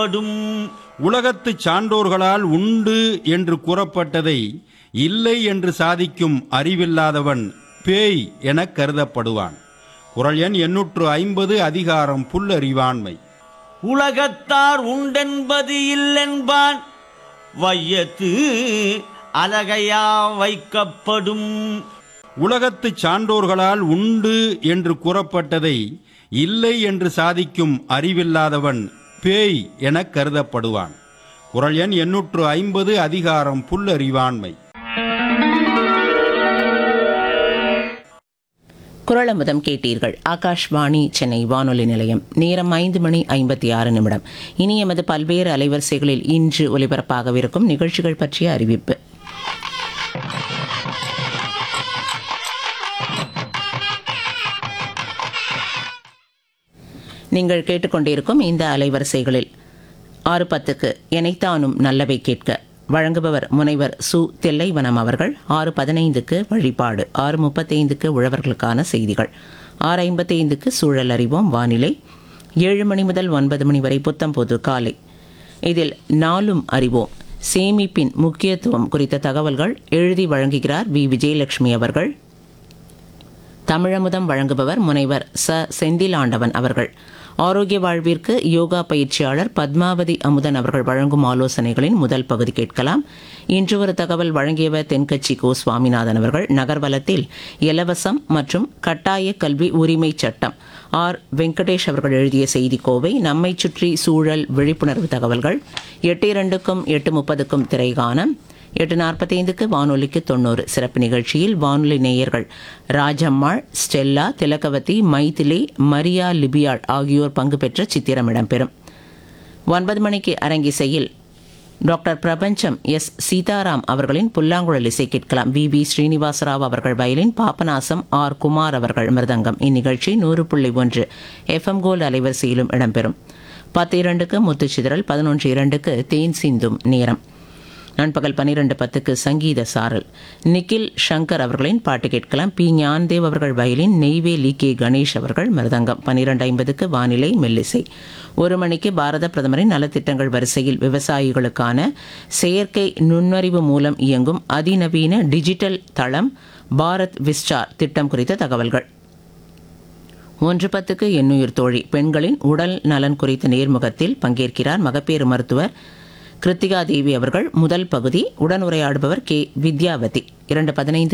படும் உலகத்துச் சான்றோர்களால் உண்டு என்று கூறப்பட்டதை இல்லை என்று சாதிக்கும் அறிவில்லாதவன் பேய் எனக் கருதப்படுவான் குரல் எண் எண்ணூற்று ஐம்பது அதிகாரம் புல்லறிவாண்மை உலகத்தார் உண்டென்பது இல்லென்பான் வையத்து அலகையா வைக்கப்படும் உலகத்துச் சான்றோர்களால் உண்டு என்று கூறப்பட்டதை இல்லை என்று சாதிக்கும் அறிவில்லாதவன் பேய் எனக் கருதப்படுவான் குரல் எண் எண்ணூற்று ஐம்பது அதிகாரம் புல்லறிவாண்மை குரலமுதம் கேட்டீர்கள் ஆகாஷ்வாணி சென்னை வானொலி நிலையம் நேரம் ஐந்து மணி ஐம்பத்தி ஆறு நிமிடம் இனி எமது பல்வேறு அலைவரிசைகளில் இன்று ஒலிபரப்பாகவிருக்கும் நிகழ்ச்சிகள் பற்றிய அறிவிப்பு நீங்கள் கேட்டுக்கொண்டிருக்கும் இந்த அலைவரிசைகளில் ஆறு பத்துக்கு எனைத்தானும் நல்லவை கேட்க வழங்குபவர் முனைவர் சு தில்லைவனம் அவர்கள் ஆறு பதினைந்துக்கு வழிபாடு ஆறு முப்பத்தைந்துக்கு உழவர்களுக்கான செய்திகள் ஆறு ஐம்பத்தைந்துக்கு சூழல் அறிவோம் வானிலை ஏழு மணி முதல் ஒன்பது மணி வரை புத்தம்போது காலை இதில் நாளும் அறிவோம் சேமிப்பின் முக்கியத்துவம் குறித்த தகவல்கள் எழுதி வழங்குகிறார் வி விஜயலட்சுமி அவர்கள் தமிழமுதம் வழங்குபவர் முனைவர் ச செந்திலாண்டவன் அவர்கள் ஆரோக்கிய வாழ்விற்கு யோகா பயிற்சியாளர் பத்மாவதி அமுதன் அவர்கள் வழங்கும் ஆலோசனைகளின் முதல் பகுதி கேட்கலாம் இன்று ஒரு தகவல் வழங்கியவர் தென்கட்சி கோ சுவாமிநாதன் அவர்கள் நகர்வலத்தில் இலவசம் மற்றும் கட்டாய கல்வி உரிமை சட்டம் ஆர் வெங்கடேஷ் அவர்கள் எழுதிய செய்தி கோவை நம்மை சுற்றி சூழல் விழிப்புணர்வு தகவல்கள் எட்டு இரண்டுக்கும் எட்டு முப்பதுக்கும் திரைகானம் எட்டு நாற்பத்தைந்துக்கு வானொலிக்கு தொண்ணூறு சிறப்பு நிகழ்ச்சியில் வானொலி நேயர்கள் ராஜம்மாள் ஸ்டெல்லா திலகவதி மைதிலி மரியா லிபியாள் ஆகியோர் பங்கு பெற்ற சித்திரம் இடம்பெறும் ஒன்பது மணிக்கு அரங்கிசையில் டாக்டர் பிரபஞ்சம் எஸ் சீதாராம் அவர்களின் புல்லாங்குழல் இசை கேட்கலாம் வி வி ஸ்ரீனிவாசராவ் அவர்கள் வயலின் பாபநாசம் ஆர் குமார் அவர்கள் மிருதங்கம் இந்நிகழ்ச்சி நூறு புள்ளி ஒன்று எஃப்எம் கோல் அலைவரிசையிலும் இடம்பெறும் பத்து இரண்டுக்கு முத்துச்சிதறல் பதினொன்று இரண்டுக்கு தேன் சிந்தும் நேரம் நண்பகல் பன்னிரண்டு பத்துக்கு சங்கீத சாரல் நிக்கில் சங்கர் அவர்களின் பாட்டு கேட்கலாம் பி ஞான்தேவ் அவர்கள் வயலின் நெய்வேலி கே கணேஷ் அவர்கள் மிருதங்கம் பன்னிரண்டு ஐம்பதுக்கு வானிலை மெல்லிசை ஒரு மணிக்கு பாரத பிரதமரின் நலத்திட்டங்கள் வரிசையில் விவசாயிகளுக்கான செயற்கை நுண்ணறிவு மூலம் இயங்கும் அதிநவீன டிஜிட்டல் தளம் பாரத் விஸ்டார் திட்டம் குறித்த தகவல்கள் ஒன்று பத்துக்கு எண்ணுயிர் தோழி பெண்களின் உடல் நலன் குறித்த நேர்முகத்தில் பங்கேற்கிறார் மகப்பேறு மருத்துவர் கிருத்திகா தேவி அவர்கள் முதல் பகுதி உடனுரையாடுபவர் கே வித்யாவதி இரண்டு பதினைந்து